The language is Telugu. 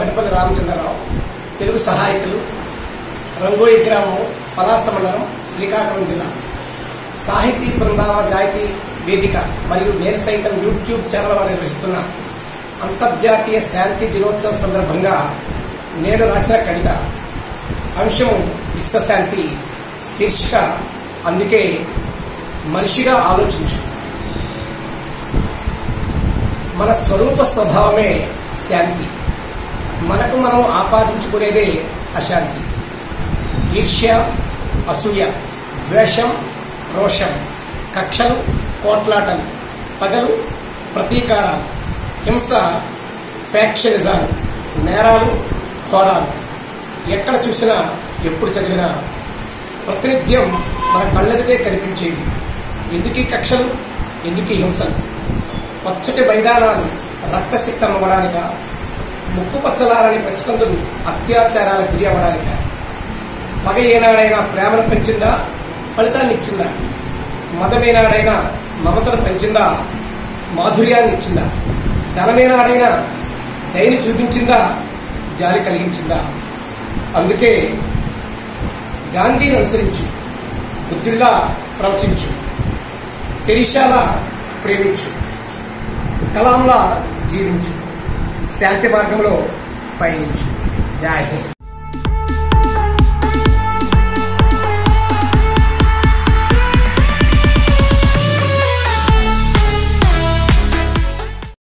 గడ్డపల్లి రామచంద్రరావు తెలుగు సహాయకులు రంగోయి గ్రామం పలాస మండలం శ్రీకాకుళం జిల్లా సాహితీ బృందావ గాయకి వేదిక మరియు నేను సైతం యూట్యూబ్ ఛానల్ వారు నిర్వహిస్తున్న అంతర్జాతీయ శాంతి దినోత్సవం సందర్భంగా నేను రాసిన కవిత అంశం విశ్వశాంతి శీర్షిక అందుకే మనిషిగా ఆలోచించు మన స్వరూప స్వభావమే శాంతి మనకు మనం ఆపాదించుకునేదే అశాంతి ఈర్ష్య అసూయ ద్వేషం రోషం కక్షలు కోట్లాటలు పగలు ప్రతీకారాలు హింస ఫ్యాక్షనిజాలు నేరాలు ఘోరాలు ఎక్కడ చూసినా ఎప్పుడు చదివినా ప్రతినిత్యం మన కళ్ళెదిటే కనిపించేవి ఎందుకీ కక్షలు ఎందుకీ హింసలు పచ్చటి మైదానాలు రక్తసిక్తం అవ్వడానిక ముక్కు పచ్చలారని పసికందులు అత్యాచారాలకు గురి అవ్వడానిక పగ ఏనాడైనా ప్రేమను పెంచిందా ఫలితాన్ని ఇచ్చిందా మదమేనాడైనా మమతను పెంచిందా మాధుర్యాన్ని ఇచ్చిందా ధనమేనాడైనా దయని చూపించిందా జాలి కలిగించిందా అందుకే గాంధీని అనుసరించు బుద్ధుల్లా ప్రవచించు తెరిషాలా ప్రేమించు కలాంలా జీవించు శాంతి మార్గంలో పయనించు జై హింద్